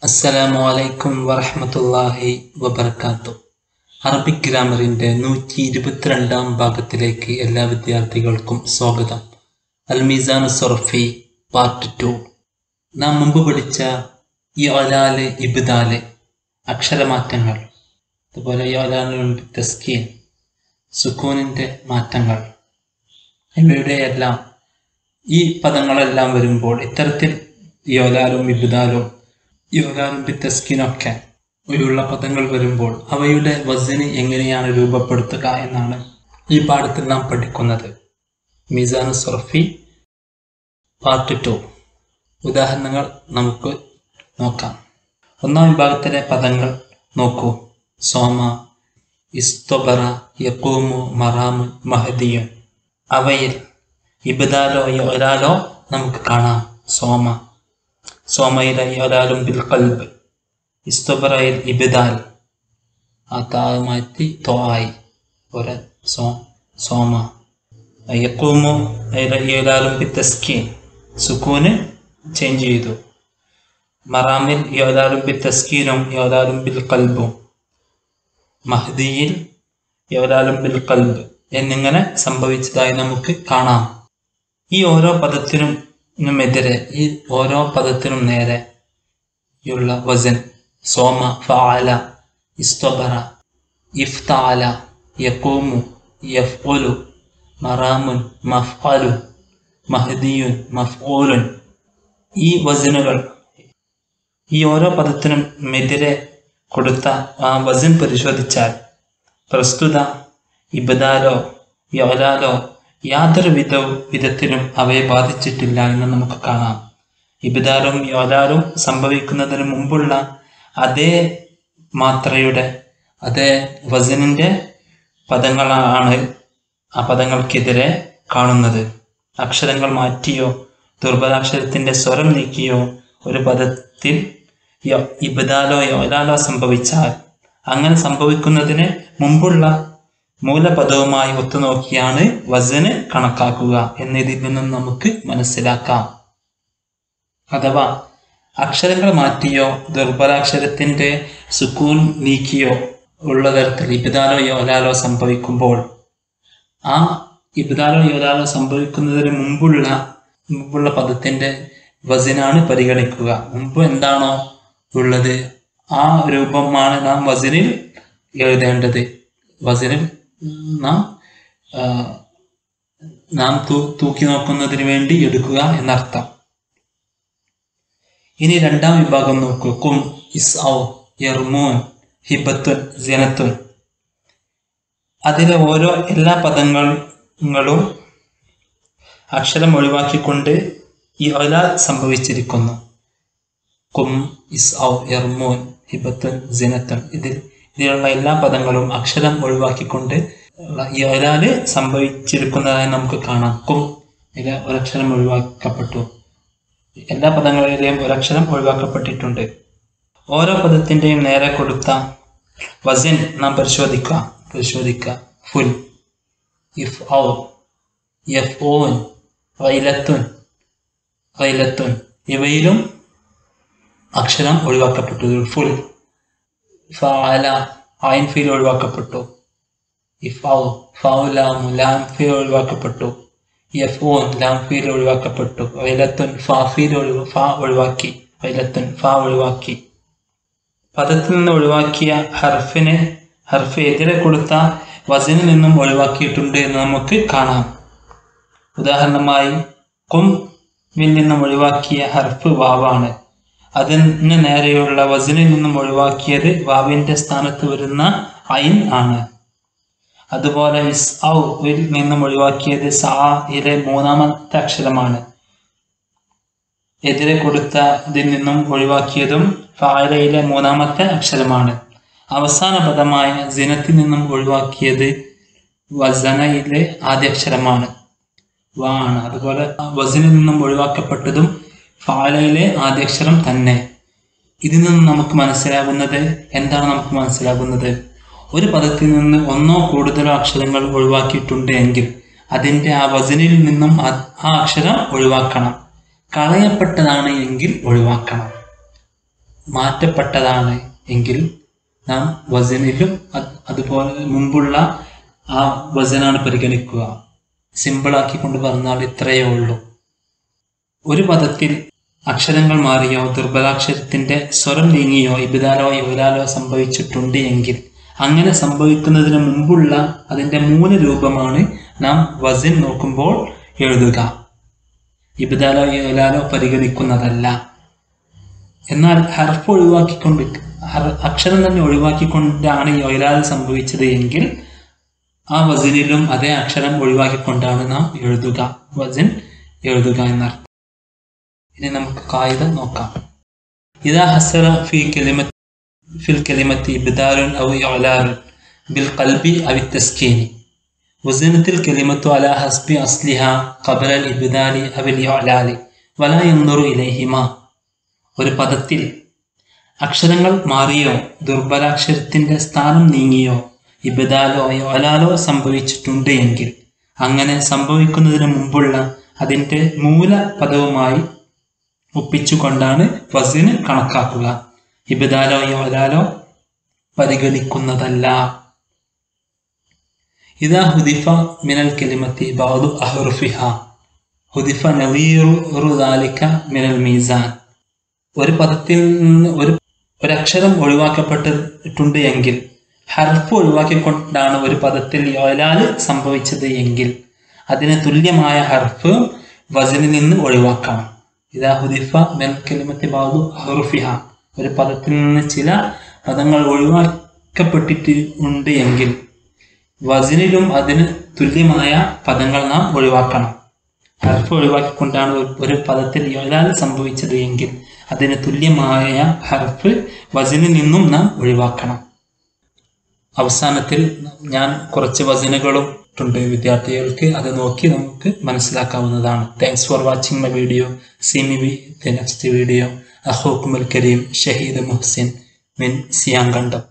അസ്സലാമു അലൈക്കും വറഹ്മത്തുള്ളാഹി വബർക്കാത്തു അറബിക് ഗ്രാമറിന്റെ നൂറ്റി ഇരുപത്തിരണ്ടാം ഭാഗത്തിലേക്ക് എല്ലാ വിദ്യാർത്ഥികൾക്കും സ്വാഗതം അൽ മീസാൻ സൊറഫി പാർട്ട് ടു നാം മുമ്പ് പഠിച്ച ഈ ഒലാല് ഇബ്ദാല് അക്ഷരമാറ്റങ്ങൾ അതുപോലെ ഈ ഒലാലുണ്ട് തസ്കീൻ സുക്കൂനിന്റെ മാറ്റങ്ങൾ ഇവയുടെ എല്ലാം ഈ പദങ്ങളെല്ലാം വരുമ്പോൾ ഇത്തരത്തിൽ യോലാലും ഇബ്ദാലും യോലാലും തസ്കിനൊക്കെ ഉള്ള പദങ്ങൾ വരുമ്പോൾ അവയുടെ വസന് എങ്ങനെയാണ് രൂപപ്പെടുത്തുക എന്നാണ് ഈ പാഠത്തിൽ നാം പഠിക്കുന്നത് മിസാൻ സൊറഫി പാർട്ട് ടു ഉദാഹരണങ്ങൾ നമുക്ക് നോക്കാം ഒന്നാം വിഭാഗത്തിലെ പദങ്ങൾ നോക്കൂ സോമ ഇസ്തൊബറ യക്കൂമു മറാമു മഹദിയും അവയിൽ ഇബദാലോ യൊരാലോ നമുക്ക് കാണാം സോമ സോമയിലെ യൊരാലും ബിൽ കൽബ് ഇസ്തൊബറയിൽ ഇബദാൽ ആ താഴ് മാറ്റി തോ ആയി ഒരു സോ സോമ യക്കൂമു യൊരാലും ബി തസ്കീൻ സുക്കൂന് ചേഞ്ച് ചെയ്തു മറാമിൽ യോദാലും ബി തസ്കീനും യോദാലും ബിൽ കൽബും മഹദിയിൽ യോദാലും ബിൽ കൽബ് എന്നിങ്ങനെ സംഭവിച്ചതായി നമുക്ക് കാണാം ഈ ഓരോ പദത്തിനും എതിരെ ഈ ഓരോ പദത്തിനും നേരെ ഉള്ള വസൻ സോമ ഫാല ഇസ്തബറ ഇഫ്താല യക്കൂമു യഫ്ഉലു മറാമുൻ മഫ്അലു മഹദിയുൻ മഫ്ഊലുൻ ഈ വസനുകൾ ഈ ഓരോ പദത്തിനും എതിരെ കൊടുത്ത ആ വസൻ പരിശോധിച്ചാൽ പ്രസ്തുത ഇബദാലോ യോലാലോ യാതൊരു വിധ വിധത്തിലും അവയെ ബാധിച്ചിട്ടില്ല എന്ന് നമുക്ക് കാണാം ഇബദാലും യോലാലും സംഭവിക്കുന്നതിന് മുമ്പുള്ള അതേ മാത്രയുടെ അതേ വസനിന്റെ പദങ്ങളാണ് ആ പദങ്ങൾക്കെതിരെ കാണുന്നത് അക്ഷരങ്ങൾ മാറ്റിയോ ദുർബലാക്ഷരത്തിന്റെ സ്വരം നീക്കിയോ ഒരു പദത്തിൽ ഇബദാലോ യോലാലോ സംഭവിച്ചാൽ അങ്ങനെ സംഭവിക്കുന്നതിന് മുമ്പുള്ള മൂലപദവുമായി ഒത്തുനോക്കിയാണ് വസന് കണക്കാക്കുക എന്നതിൽ നിന്നും നമുക്ക് മനസ്സിലാക്കാം അഥവാ അക്ഷരങ്ങൾ മാറ്റിയോ ദുർബലാക്ഷരത്തിന്റെ സുക്കൂൻ നീക്കിയോ ഉള്ള തരത്തിൽ ഇബിദാലോ യോലാലോ സംഭവിക്കുമ്പോൾ ആ ഇബിദാലോ യോലാലോ സംഭവിക്കുന്നതിന് മുമ്പുള്ള മുമ്പുള്ള പദത്തിന്റെ വസനാണ് പരിഗണിക്കുക മുമ്പ് എന്താണോ ഉള്ളത് ആ രൂപമാണ് നാം വസനിൽ എഴുതേണ്ടത് വസനിൽ നാം നാം തൂക്കി നോക്കുന്നതിന് വേണ്ടി എടുക്കുക എന്നർത്ഥം ഇനി രണ്ടാം വിഭാഗം നോക്കൂ കും ഇസ് ഔ യർമൂൻ ഹിബത്തുൻ ജനത്തുൻ അതിലെ ഓരോ എല്ലാ പദങ്ങളും അക്ഷരം ഒഴിവാക്കിക്കൊണ്ട് ഈ ഒല സംഭവിച്ചിരിക്കുന്നു കും ഇസ് ഔ യർമൂൻ ഹിബത്തുൻ ജനത്തുൻ ഇതിൽ ഇതിലുള്ള എല്ലാ പദങ്ങളും അക്ഷരം ഒഴിവാക്കിക്കൊണ്ട് ഈ ഒരാല് സംഭവിച്ചിരിക്കുന്നതായി നമുക്ക് കാണാം കും ഇതിലെ ഒരക്ഷരം ഒഴിവാക്കപ്പെട്ടു എല്ലാ പദങ്ങളിലെയും ഒരക്ഷരം ഒഴിവാക്കപ്പെട്ടിട്ടുണ്ട് ഓരോ പദത്തിന്റെയും നേരെ കൊടുത്ത വസിൻ നാം പരിശോധിക്കുക പരിശോധിക്കുക ഫുൽ ഇഫ് ഔ എഫ് ഓൻ വൈലത്തുൻ വൈലത്തുൻ ഇവയിലും അക്ഷരം ഒഴിവാക്കപ്പെട്ടു ഫുൽ ഫാല ഐൻ ഫീൽ ഒഴിവാക്കപ്പെട്ടു ഇഫൗ ഫൗ ലാമു ലാം ഫീൽ ഒഴിവാക്കപ്പെട്ടു യഫോൻ ലാം ഫീൽ ഒഴിവാക്കപ്പെട്ടു വൈലത്തുൻ ഫാ ഫീൽ ഒഴിവ് ഫാ ഒഴിവാക്കി വൈലത്തുൻ ഫാ ഒഴിവാക്കി പദത്തിൽ നിന്ന് ഒഴിവാക്കിയ ഹർഫിന് ഹർഫ് എതിരെ കൊടുത്ത വസനിൽ നിന്നും ഒഴിവാക്കിയിട്ടുണ്ട് എന്ന് നമുക്ക് കാണാം ഉദാഹരണമായി കുംവിൽ നിന്നും ഒഴിവാക്കിയ ഹർഫ് വാവാണ് അതിന് നേരെയുള്ള വസനിൽ നിന്നും ഒഴിവാക്കിയത് വാവിന്റെ സ്ഥാനത്ത് വരുന്ന ഐൻ ആണ് അതുപോലെ ഇസ് ഔവിൽ നിന്നും ഒഴിവാക്കിയത് സാ ഇലെ മൂന്നാമത്തെ അക്ഷരമാണ് എതിരെ കൊടുത്ത ഇതിൽ നിന്നും ഒഴിവാക്കിയതും ഫാലയിലെ മൂന്നാമത്തെ അക്ഷരമാണ് അവസാന പദമായ സിനത്തിൽ നിന്നും ഒഴിവാക്കിയത് വസനയിലെ ആദ്യ അക്ഷരമാണ് വാ ആണ് അതുപോലെ വസനിൽ നിന്നും ഒഴിവാക്കപ്പെട്ടതും ഫാലയിലെ ആദ്യാക്ഷരം തന്നെ ഇതിൽ നിന്ന് നമുക്ക് മനസ്സിലാകുന്നത് എന്താണ് നമുക്ക് മനസ്സിലാകുന്നത് ഒരു പദത്തിൽ നിന്ന് ഒന്നോ കൂടുതലോ അക്ഷരങ്ങൾ ഒഴിവാക്കിയിട്ടുണ്ട് എങ്കിൽ അതിൻ്റെ ആ വസനിൽ നിന്നും ആ അക്ഷരം ഒഴിവാക്കണം കളയപ്പെട്ടതാണ് എങ്കിൽ ഒഴിവാക്കണം മാറ്റപ്പെട്ടതാണ് എങ്കിൽ നാം വസനിലും അത്- അതുപോലെ മുമ്പുള്ള ആ വസനാണ് പരിഗണിക്കുക സിമ്പിളാക്കിക്കൊണ്ട് പറഞ്ഞാൽ ഇത്രയേ ഉള്ളൂ ഒരു പദത്തിൽ അക്ഷരങ്ങൾ മാറിയോ ദുർബലാക്ഷരത്തിന്റെ സ്വരം നീങ്ങിയോ ഇബിദാലോ യുവലാലോ സംഭവിച്ചിട്ടുണ്ട് എങ്കിൽ അങ്ങനെ സംഭവിക്കുന്നതിന് മുമ്പുള്ള അതിന്റെ മൂന്ന് രൂപമാണ് നാം വസിൻ നോക്കുമ്പോൾ എഴുതുക ഇബിദാലോ യുവലാലോ പരിഗണിക്കുന്നതല്ല എന്നാൽ ഹർഫ് ഒഴിവാക്കിക്കൊണ്ട് ഹർ- അക്ഷരം തന്നെ ഒഴിവാക്കിക്കൊണ്ടാണ് യൊലാൽ സംഭവിച്ചത് എങ്കിൽ ആ വസിനിലും അതേ അക്ഷരം ഒഴിവാക്കിക്കൊണ്ടാണ് നാം എഴുതുക വസിൻ എഴുതുക എന്നർത്ഥം ഇനി നമുക്ക് കായിക നോക്കാം ഇതാ ഹസറ ഫി കലിമ ഫിൽ കലിമത്തി ബിദാറുൻ ഔ ഇഅ്ലാറുൻ ബിൽ ഖൽബി അവ തസ്കീനി وزنت الكلمة على حسب أصلها قبل الإبدال أو الإعلال ولا ينظر إليهما ഒരു പദത്തിൽ അക്ഷരങ്ങൾ മാറിയോ ദുർബലാക്ഷരത്തിന്റെ സ്ഥാനം നീങ്ങിയോ ഇബദാലോ യോലാലോ സംഭവിച്ചിട്ടുണ്ട് എങ്കിൽ അങ്ങനെ സംഭവിക്കുന്നതിന് മുമ്പുള്ള അതിന്റെ മൂല പദവുമായി ഒപ്പിച്ചുകൊണ്ടാണ് വസിന് കണക്കാക്കുക ഇബദാലോ യോലാലോ പരിഗണിക്കുന്നതല്ല ഇതാ ഹുദിഫ മിനൽ കലിമത്തി ബഅദു അഹ്റുഫിഹ ഹുദിഫ നവീറു ദാലിക മിനൽ മീസാൻ ഒരു പദത്തിൽ നിന്ന് ഒരു ഒരക്ഷരം ഒഴിവാക്കപ്പെട്ടിട്ടുണ്ട് എങ്കിൽ ഹർഫ് ഒഴിവാക്കിക്കൊണ്ടാണ് ഒരു പദത്തിൽ യോലാല് സംഭവിച്ചത് എങ്കിൽ അതിന് തുല്യമായ ഹർഫ് വസനിൽ നിന്ന് ഒഴിവാക്കണം ഇതാ ഹുദിഫ മെൻ കലിമത്തി ബാദു ഹറുഫിഹ ഒരു പദത്തിൽ നിന്ന് ചില പദങ്ങൾ ഒഴിവാക്കപ്പെട്ടിട്ട് ഉണ്ട് എങ്കിൽ വസനിലും അതിന് തുല്യമായ പദങ്ങൾ നാം ഒഴിവാക്കണം ഹർഫ് ഒഴിവാക്കിക്കൊണ്ടാണ് ഒരു- ഒരു പദത്തിൽ യോലാൽ സംഭവിച്ചത് എങ്കിൽ അതിന് തുല്യമായ ഹർഫ് വസനിൽ നിന്നും നാം ഒഴിവാക്കണം അവസാനത്തിൽ ഞാൻ കുറച്ച് വസനുകളും ഉണ്ട് വിദ്യാർത്ഥികൾക്ക് അത് നോക്കി നമുക്ക് മനസ്സിലാക്കാവുന്നതാണ് thanks for watching my video see me be the next video അഹോക്കുമൽ കരീം ഷഹീദ് മുഹ്സിൻ മിൻ സിയാങ്കണ്ടം